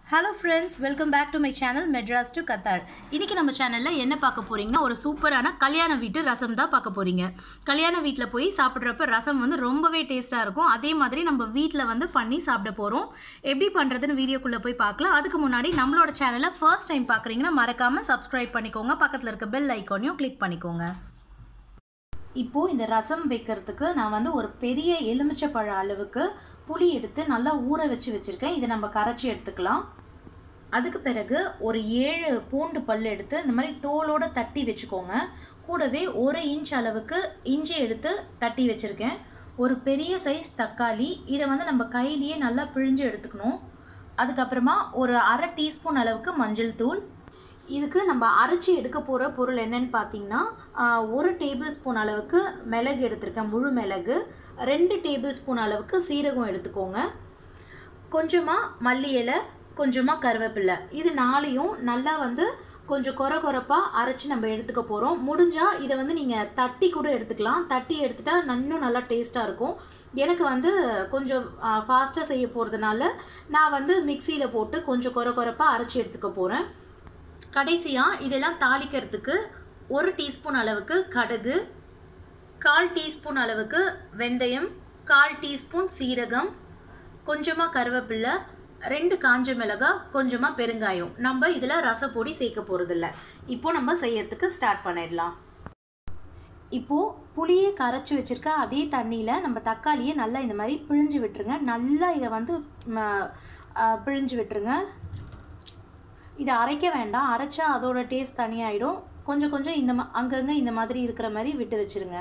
hello friends welcome back to my channel Madras to Qatar இன்றைக்கி நம்ம சேனலில் என்ன பார்க்க போகிறீங்கன்னா ஒரு சூப்பரான கல்யாண வீட்டு ரசம் தான் பார்க்க போகிறீங்க கல்யாண வீட்டில் போய் சாப்பிட்றப்ப ரசம் வந்து ரொம்பவே டேஸ்ட்டாக இருக்கும் அதே மாதிரி நம்ம வீட்டில் வந்து பண்ணி சாப்பிட போகிறோம் எப்படி பண்ணுறதுன்னு வீடியோக்குள்ளே போய் பார்க்கலாம் அதுக்கு முன்னாடி நம்மளோட சேனலை ஃபர்ஸ்ட் டைம் பார்க்குறீங்கன்னா மறக்காமல் சப்ஸ்கிரைப் பண்ணிக்கோங்க பக்கத்தில் இருக்க பெல் ஐக்கானையும் கிளிக் பண்ணிக்கோங்க இப்போது இந்த ரசம் வைக்கிறதுக்கு நான் வந்து ஒரு பெரிய எலுமிச்சப்பழ அளவுக்கு புளி எடுத்து நல்லா ஊற வச்சு வச்சுருக்கேன் இதை நம்ம கரைச்சி எடுத்துக்கலாம் அதுக்கு பிறகு ஒரு ஏழு பூண்டு பல் எடுத்து இந்த மாதிரி தோலோடு தட்டி வச்சுக்கோங்க கூடவே ஒரு இன்ச் அளவுக்கு இஞ்சி எடுத்து தட்டி வச்சுருக்கேன் ஒரு பெரிய சைஸ் தக்காளி இதை வந்து நம்ம கையிலேயே நல்லா பிழிஞ்சு எடுத்துக்கணும் அதுக்கப்புறமா ஒரு அரை டீஸ்பூன் அளவுக்கு மஞ்சள் தூள் இதுக்கு நம்ம அரைச்சி எடுக்க போகிற பொருள் என்னன்னு பார்த்தீங்கன்னா ஒரு டேபிள் ஸ்பூன் அளவுக்கு மிளகு எடுத்திருக்கேன் முழு மிளகு ரெண்டு டேபிள் ஸ்பூன் அளவுக்கு சீரகம் எடுத்துக்கோங்க கொஞ்சமாக மல்லி இலை கொஞ்சமாக கருவேப்பில்லை இது நாளையும் நல்லா வந்து கொஞ்சம் குறை குறைப்பாக அரைச்சி நம்ம எடுத்துக்க போகிறோம் முடிஞ்சால் இதை வந்து நீங்கள் தட்டி கூட எடுத்துக்கலாம் தட்டி எடுத்துட்டா இன்னும் நல்லா டேஸ்ட்டாக இருக்கும் எனக்கு வந்து கொஞ்சம் ஃபாஸ்ட்டாக செய்ய போகிறதுனால நான் வந்து மிக்சியில் போட்டு கொஞ்சம் குறை குறைப்பாக அரைச்சி எடுத்துக்க போகிறேன் கடைசியாக இதெல்லாம் தாளிக்கிறதுக்கு ஒரு டீஸ்பூன் அளவுக்கு கடுகு கால் டீஸ்பூன் அளவுக்கு வெந்தயம் கால் டீஸ்பூன் சீரகம் கொஞ்சமாக கருவேப்பில்லை ரெண்டு காஞ்ச மிளகாய் கொஞ்சமாக பெருங்காயம் நம்ம இதில் ரசப்பொடி சேர்க்க போகிறதில்ல இப்போ நம்ம செய்யறதுக்கு ஸ்டார்ட் பண்ணிடலாம் இப்போது புளியை கரைச்சி வச்சுருக்க அதே தண்ணியில் நம்ம தக்காளியை நல்லா இந்த மாதிரி பிழிஞ்சு விட்டுருங்க நல்லா இதை வந்து பிழிஞ்சு விட்டுருங்க இதை அரைக்க வேண்டாம் அரைச்சா அதோட டேஸ்ட் தனியாகிடும் கொஞ்சம் கொஞ்சம் இந்த மா அங்கங்கே இந்த மாதிரி இருக்கிற மாதிரி விட்டு வச்சுருங்க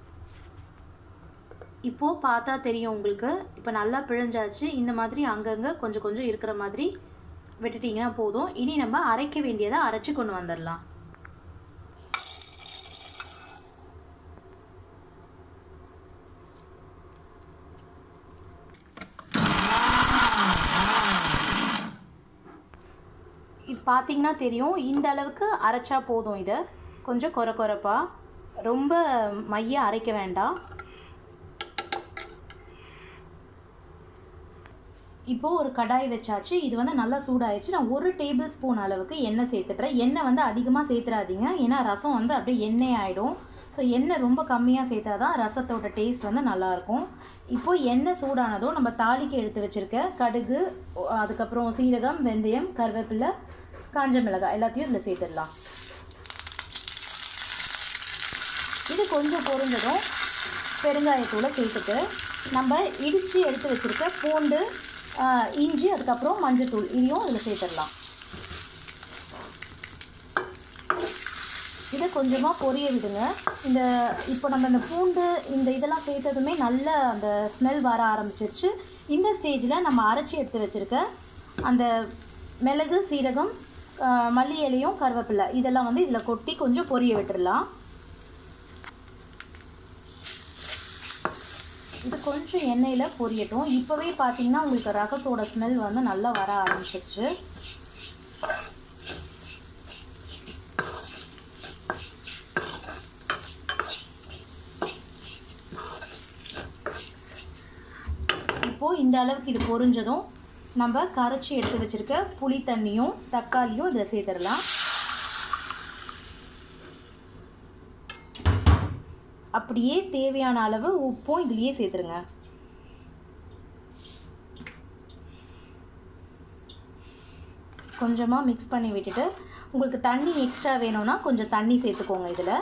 இப்போது பார்த்தா தெரியும் உங்களுக்கு இப்போ நல்லா பிழிஞ்சாச்சு இந்த மாதிரி அங்கங்கே கொஞ்சம் கொஞ்சம் இருக்கிற மாதிரி விட்டுட்டிங்கன்னா போதும் இனி நம்ம அரைக்க வேண்டியதை அரைச்சி கொண்டு வந்துடலாம் இது பார்த்தீங்கன்னா தெரியும் இந்த அளவுக்கு அரைச்சா போதும் இதை கொஞ்சம் குறை குறைப்பாக ரொம்ப மைய அரைக்க வேண்டாம் இப்போது ஒரு கடாய் வச்சாச்சு இது வந்து நல்லா சூடாயிடுச்சு நான் ஒரு டேபிள் ஸ்பூன் அளவுக்கு எண்ணெய் சேர்த்துட்றேன் எண்ணெய் வந்து அதிகமாக சேர்த்துறாதீங்க ஏன்னா ரசம் வந்து அப்படியே எண்ணெய் ஆகிடும் ஸோ எண்ணெய் ரொம்ப கம்மியாக சேர்த்தா தான் ரசத்தோட டேஸ்ட் வந்து நல்லாயிருக்கும் இப்போது எண்ணெய் சூடானதும் நம்ம தாளிக்க எடுத்து வச்சுருக்க கடுகு அதுக்கப்புறம் சீரகம் வெந்தயம் கருவேப்பிலை காஞ்ச மிளகாய் எல்லாத்தையும் இதில் சேர்த்துடலாம் இது கொஞ்சம் பொருந்ததும் பெருங்காயத்தூளை சேர்த்துட்டு நம்ம இடித்து எடுத்து வச்சுருக்க பூண்டு இஞ்சி அதுக்கப்புறம் மஞ்சத்தூள் இதையும் இதில் சேர்த்துடலாம் இதை கொஞ்சமாக பொரிய விடுங்க இந்த இப்போ நம்ம இந்த பூண்டு இந்த இதெல்லாம் சேர்த்ததுமே நல்ல அந்த ஸ்மெல் வர ஆரம்பிச்சிருச்சு இந்த ஸ்டேஜில் நம்ம அரைச்சி எடுத்து வச்சுருக்க அந்த மிளகு சீரகம் மல்லி இலையும் கருவேப்பிலை இதெல்லாம் வந்து இதில் கொட்டி கொஞ்சம் பொரிய விட்டுடலாம் இது கொஞ்சம் எண்ணெயில் பொரியட்டும் இப்போவே பார்த்தீங்கன்னா உங்களுக்கு ரசத்தோட ஸ்மெல் வந்து நல்லா வர ஆரம்பிச்சிருச்சு இப்போது இந்த அளவுக்கு இது பொரிஞ்சதும் நம்ம கரைச்சி எடுத்து வச்சுருக்க புளி தண்ணியும் தக்காளியும் இதில் சேர்த்துடலாம் அப்படியே தேவையான அளவு உப்பும் இதுலேயே சேர்த்துருங்க கொஞ்சமாக மிக்ஸ் பண்ணி விட்டுட்டு உங்களுக்கு தண்ணி எக்ஸ்ட்ரா வேணும்னா கொஞ்சம் தண்ணி சேர்த்துக்கோங்க இதில்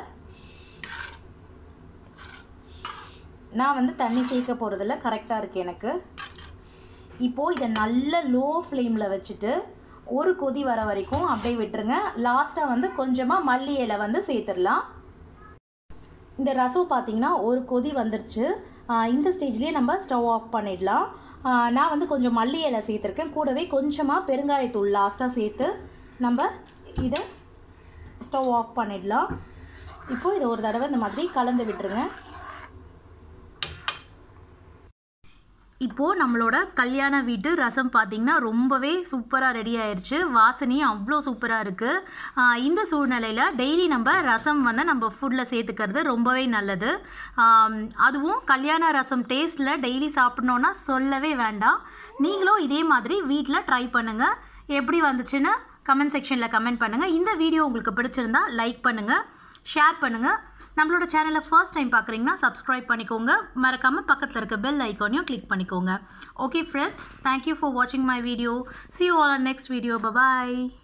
நான் வந்து தண்ணி சேர்க்க போகிறதில்ல கரெக்டாக இருக்குது எனக்கு இப்போது இதை நல்ல லோ ஃப்ளேமில் வச்சுட்டு ஒரு கொதி வர வரைக்கும் அப்படியே விட்டுருங்க லாஸ்ட்டாக வந்து கொஞ்சமாக மல்லி இலை வந்து சேர்த்துடலாம் இந்த ரசம் பார்த்திங்கன்னா ஒரு கொதி வந்துருச்சு இந்த ஸ்டேஜ்லேயே நம்ம ஸ்டவ் ஆஃப் பண்ணிடலாம் நான் வந்து கொஞ்சம் மல்லி இலை சேர்த்துருக்கேன் கூடவே கொஞ்சமாக பெருங்காயத்தூள் லாஸ்ட்டாக சேர்த்து நம்ம இதை ஸ்டவ் ஆஃப் பண்ணிடலாம் இப்போது இதை ஒரு தடவை இந்த மாதிரி கலந்து விட்டுருங்க இப்போது நம்மளோட கல்யாண வீட்டு ரசம் பார்த்திங்கன்னா ரொம்பவே சூப்பராக ரெடி ஆயிடுச்சு வாசனையும் அவ்வளோ சூப்பராக இருக்குது இந்த சூழ்நிலையில் டெய்லி நம்ம ரசம் வந்து நம்ம ஃபுட்டில் சேர்த்துக்கிறது ரொம்பவே நல்லது ஆம், அதுவும் கல்யாண ரசம் டேஸ்ட்டில் டெய்லி சாப்பிட்ணுன்னா சொல்லவே வேண்டாம் நீங்களும் இதே மாதிரி வீட்டில் ட்ரை பண்ணுங்கள் எப்படி வந்துச்சுன்னு கமெண்ட் செக்ஷனில் கமெண்ட் பண்ணுங்கள் இந்த வீடியோ உங்களுக்கு பிடிச்சிருந்தா லைக் பண்ணுங்கள் ஷேர் பண்ணுங்கள் நம்மளோட சேனலை ஃபர்ஸ்ட் டைம் பார்க்குறீங்கன்னா சப்ஸ்கிரைப் பண்ணிக்கோங்க மறக்காமல் பக்கத்தில் இருக்க பெல் ஐக்கானையும் கிளிக் பண்ணிக்கோங்க ஓகே ஃப்ரெண்ட்ஸ் தேங்க்யூ ஃபார் வாட்சிங் my video see you all on next video bye bye